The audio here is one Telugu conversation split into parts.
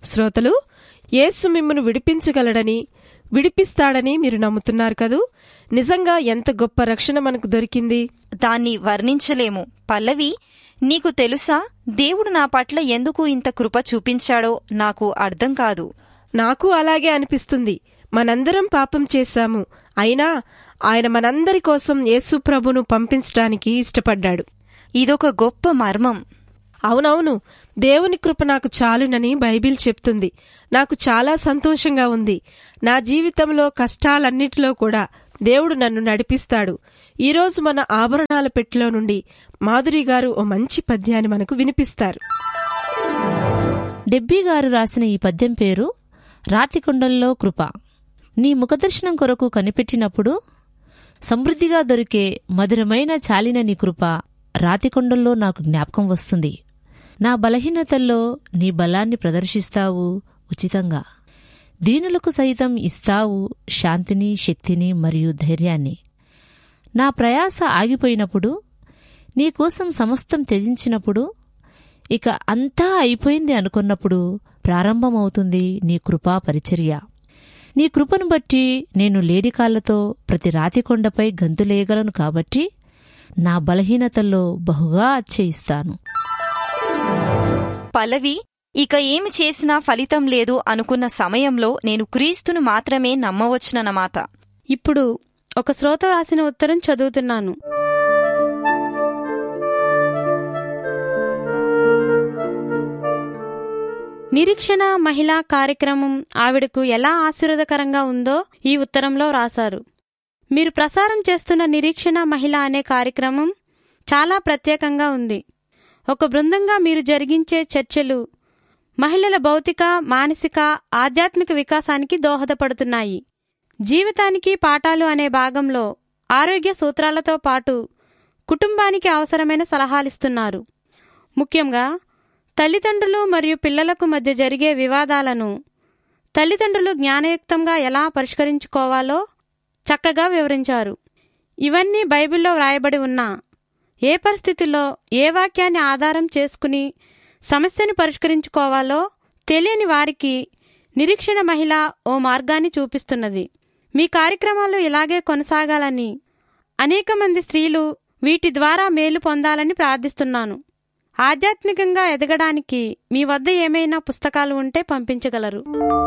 శ్రోతలు యేసు మిమ్మను విడిపించగలడని విడిపిస్తాడని మీరు నమ్ముతున్నారు కదూ నిజంగా ఎంత గొప్ప రక్షణ మనకు దొరికింది దాన్ని వర్ణించలేము పల్లవి నీకు తెలుసా దేవుడు నా పట్ల ఎందుకు ఇంత కృప చూపించాడో నాకు అర్థం కాదు నాకు అలాగే అనిపిస్తుంది మనందరం పాపం చేశాము అయినా ఆయన మనందరి కోసం యేసు ప్రభును పంపించడానికి ఇష్టపడ్డాడు ఇదొక గొప్ప మర్మం అవునవును దేవుని కృప నాకు చాలునని బైబిల్ చెప్తుంది నాకు చాలా సంతోషంగా ఉంది నా జీవితంలో కష్టాలన్నిటిలో కూడా దేవుడు నన్ను నడిపిస్తాడు ఈరోజు మన ఆభరణాల పెట్టెలో నుండి మాధురి గారు ఓ మంచి పద్యాన్ని మనకు వినిపిస్తారు డెబ్బీ గారు రాసిన ఈ పద్యం పేరు రాతికొండల్లో కృప నీ ముఖదర్శనం కొరకు కనిపెట్టినప్పుడు సమృద్ధిగా దొరికే మధురమైన చాలిన నీ కృప రాతికొండల్లో నాకు జ్ఞాపకం వస్తుంది నా బలహీనతల్లో నీ బలాన్ని ప్రదర్శిస్తావు ఉచితంగా దీనులకు సైతం ఇస్తావు శాంతిని శక్తిని మరియు ధైర్యాన్ని నా ప్రయాస ఆగిపోయినప్పుడు నీకోసం సమస్తం త్యజించినప్పుడు ఇక అంతా అయిపోయింది అనుకున్నప్పుడు ప్రారంభమవుతుంది నీ కృపా పరిచర్య నీ కృపను బట్టి నేను లేడికాళ్లతో ప్రతి రాతికొండపై గంతులేయగలను కాబట్టి నా బలహీనతల్లో బహుగా అచ్చయిస్తాను పల్లవి ఇక ఏమి చేసినా ఫలితం లేదు అనుకున్న సమయంలో నేను క్రీస్తును మాత్రమే నమ్మవచ్చునన్నమాట ఇప్పుడు ఒక శ్రోత రాసిన ఉత్తరం చదువుతున్నాను నిరీక్షణ మహిళా కార్యక్రమం ఆవిడకు ఎలా ఆశీర్వదకరంగా ఉందో ఈ ఉత్తరంలో రాశారు మీరు ప్రసారం చేస్తున్న నిరీక్షణ మహిళ అనే కార్యక్రమం చాలా ప్రత్యేకంగా ఉంది ఒక బృందంగా మీరు జరిగించే చర్చలు మహిళల భౌతిక మానసిక ఆధ్యాత్మిక వికాసానికి దోహదపడుతున్నాయి జీవితానికి పాఠాలు అనే భాగంలో ఆరోగ్య సూత్రాలతో పాటు కుటుంబానికి అవసరమైన సలహాలిస్తున్నారు ముఖ్యంగా తల్లిదండ్రులు మరియు పిల్లలకు మధ్య జరిగే వివాదాలను తల్లిదండ్రులు జ్ఞానయుక్తంగా ఎలా పరిష్కరించుకోవాలో చక్కగా వివరించారు ఇవన్నీ బైబిల్లో వ్రాయబడి ఉన్నా ఏ పరిస్థితిలో ఏ వాక్యాన్ని ఆధారం చేసుకుని సమస్యను పరిష్కరించుకోవాలో తెలియని వారికి నిరీక్షణ మహిళ ఓ మార్గాన్ని చూపిస్తున్నది మీ కార్యక్రమాలు ఇలాగే కొనసాగాలని అనేక మంది స్త్రీలు వీటి ద్వారా మేలు పొందాలని ప్రార్థిస్తున్నాను ఆధ్యాత్మికంగా ఎదగడానికి మీ వద్ద ఏమైనా పుస్తకాలు ఉంటే పంపించగలరు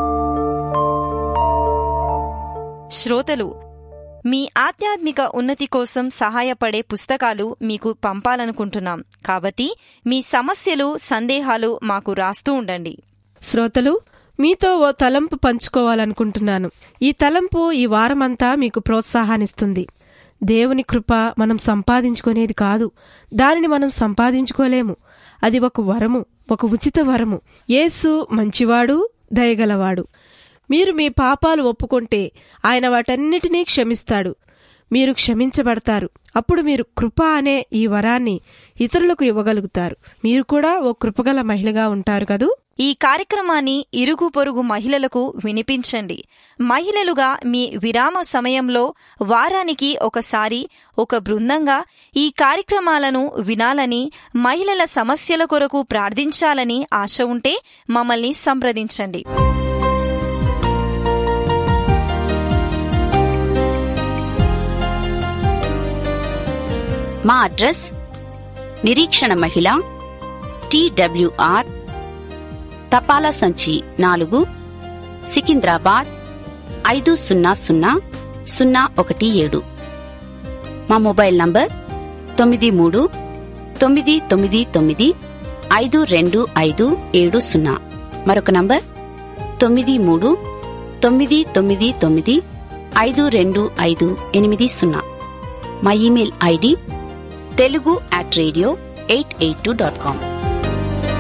శ్రోతలు మీ ఆధ్యాత్మిక ఉన్నతి కోసం సహాయపడే పుస్తకాలు మీకు పంపాలనుకుంటున్నాం కాబట్టి మీ సమస్యలు సందేహాలు మాకు రాస్తూ ఉండండి శ్రోతలు మీతో ఓ తలంపు పంచుకోవాలనుకుంటున్నాను ఈ తలంపు ఈ వారమంతా మీకు ప్రోత్సాహాన్నిస్తుంది దేవుని కృప మనం సంపాదించుకునేది కాదు దానిని మనం సంపాదించుకోలేము అది ఒక వరము ఒక ఉచిత వరము యేసు మంచివాడు దయగలవాడు మీరు మీ పాపాలు ఒప్పుకుంటే ఆయన వాటన్నిటినీ క్షమిస్తాడు మీరు క్షమించబడతారు అప్పుడు మీరు కృప అనే ఈ వరాన్ని ఇతరులకు ఇవ్వగలుగుతారు మీరు కూడా ఓ కృపగల మహిళగా ఉంటారు కదూ ఈ కార్యక్రమాన్ని ఇరుగు పొరుగు మహిళలకు వినిపించండి మహిళలుగా మీ విరామ సమయంలో వారానికి ఒకసారి ఒక బృందంగా ఈ కార్యక్రమాలను వినాలని మహిళల సమస్యల కొరకు ప్రార్థించాలని ఆశ ఉంటే మమ్మల్ని సంప్రదించండి మా అడ్రస్ నిరీక్షణ మహిళ టీడబ్ల్యూఆర్ తపాలా సంచి నాలుగు సికింద్రాబాద్ ఐదు సున్నా సున్నా సున్నా ఒకటి ఏడు మా మొబైల్ నంబర్ తొమ్మిది మూడు తొమ్మిది తొమ్మిది తొమ్మిది ఐదు రెండు ఐదు ఏడు సున్నా మరొక నంబర్ తొమ్మిది మూడు తొమ్మిది తొమ్మిది తొమ్మిది ఐదు రెండు ఐదు ఎనిమిది సున్నా మా email ID Telugu at radio eight eight two dot com